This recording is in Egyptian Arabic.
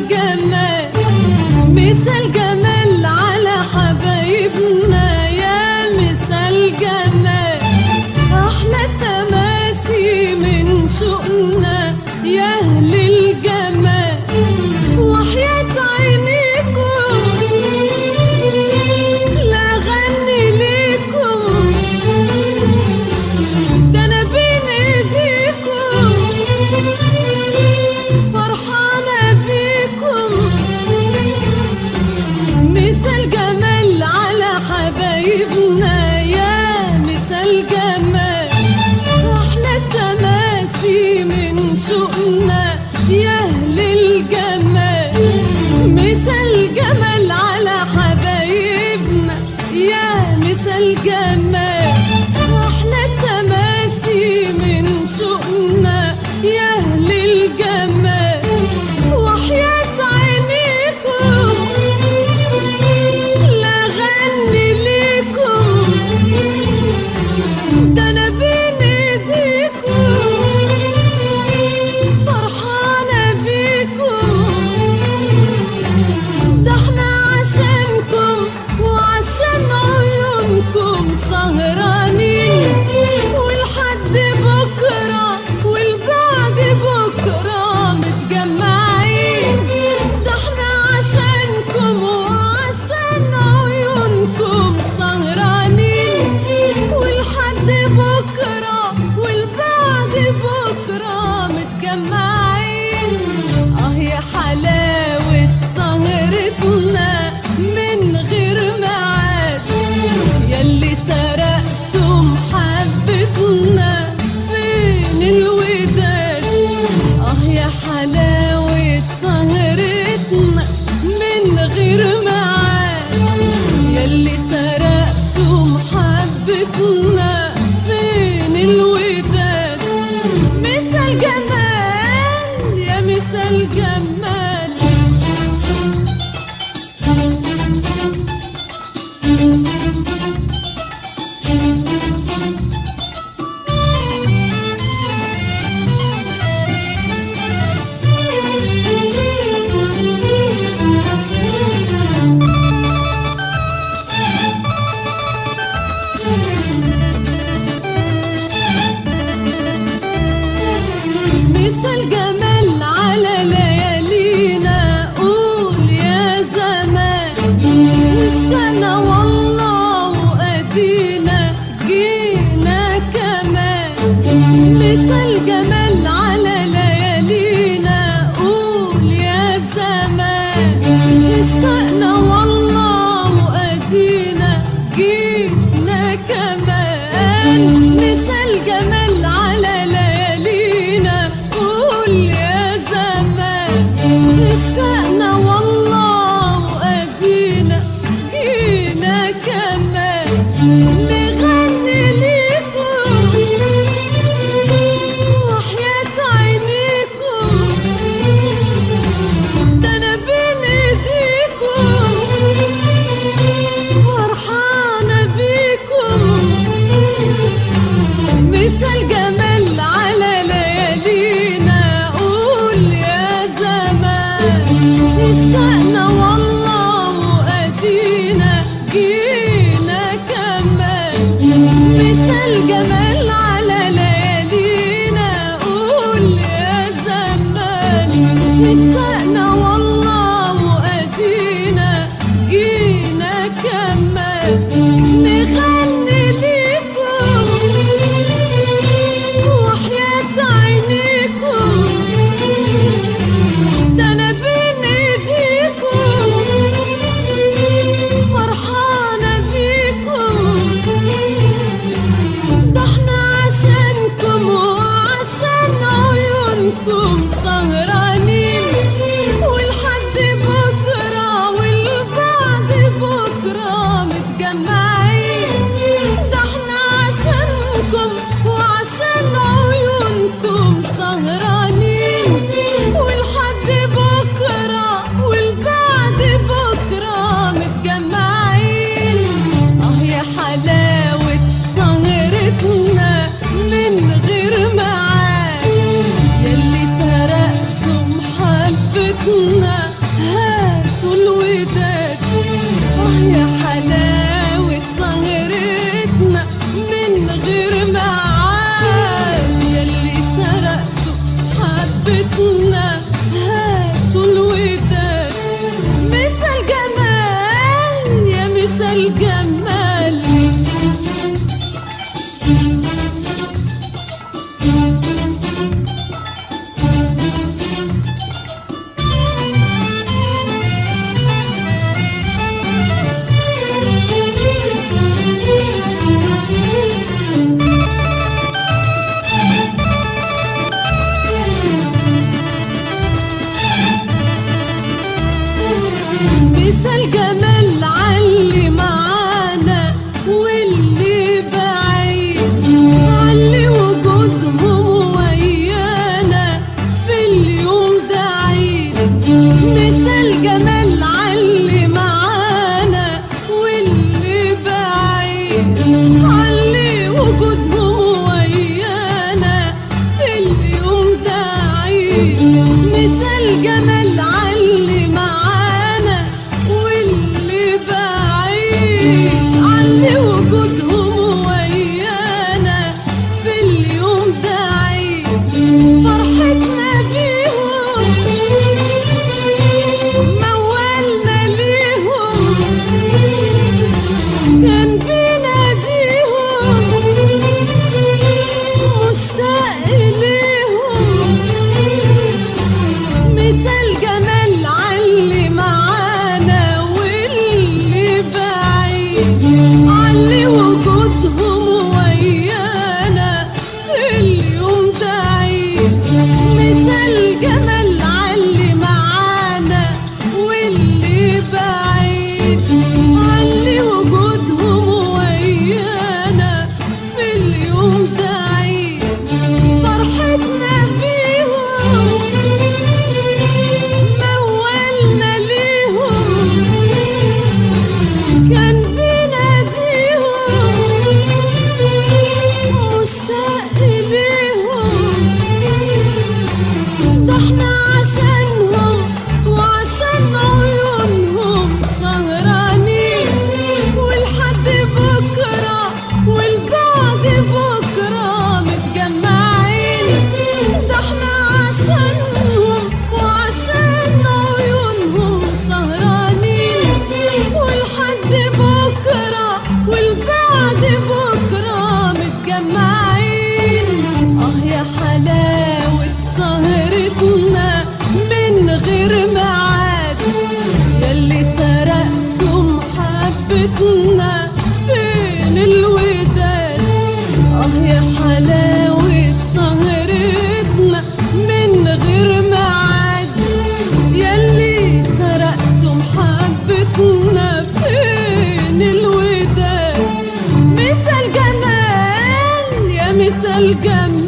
جمال مثال جمال على حبايبنا يا مثال جمال احلى التماسي من شوقنا يا اهل الجمال وحياة عينيكم لا غني ليكم ده انا بين ايديكم فرحانة بيكم مثال جمال على حبايبنا يا مثال جمال احلى التماسي من شوقنا يا اهل الجمال مثال جمال على حبايبنا يا مثال جمال احلى التماسي من شوقنا يا اهل الجمال وحياة عينيكم لا غني ليكم ده انا بين ايديكم فرحانة بيكم ده احنا عشانكم وعشان عيونكم سهرانين ولحد بكرة والبعد بكرة متجمعين ده احنا عشانكم وعشان عيونكم سهرانين ولحد بكرة والبعد بكرة متجمعين اه يا حلاوة سهرتنا من غير ميعاد ياللي سرقتم حبتنا فين الوداد اه يا حلاوة سهرتنا من غير ميعاد ياللي سرقتم حبتنا فين الوداد مثال جمال يا مثال جمال مثال جمال على ليالينا قول يا زمان اشتقنا والله وادينا جينا كمان مثال جمال على ليالينا قول يا زمان اشتقنا والله وادينا جينا كمان مثال جمال على ليالينا قول يا زمان اشتقنا والله وادينا جينا كمان نغني ليكم جمال مثال جمال علي معانا واللي بعيد علي وجودهم ويانا في اليوم ده عيد مثال جمال علي معانا واللي بعيد علي وجودهم ويانا في اليوم ده عيد مثال جمال علي معانا واللي بعيد علي وجودهم ويانا في اليوم ده عيد فرحتنا بيهم موالنا ليهم كان بيناديهم مشتاق إليهم مثال جمال علي معانا واللي بعيد علي وجودهم ويانا في اليوم ده عيد مثال جمال علي معانا واللي بعيد علي وجودهم ويانا في اليوم ده عيد فرحتنا بيهم موالنا ليهم كان بيناديهم مشتاق إليهم ده احنا عشانهم وعشان عيونهم سهرانين ولحد بكرة والبعد بكرة متجمعين ده احنا عشانهم وعشان عيونهم سهرانين ولحد بكرة والبعد بكرة متجمعين اه يا حلاوة سهرتنا من غير ميعاد ياللي سرقتم حبتنا فين الوداد اه يا حلاوة سهرتنا من غير ميعاد ياللي سرقتم حبتنا فين الوداد مثال جمال يا مثال جمال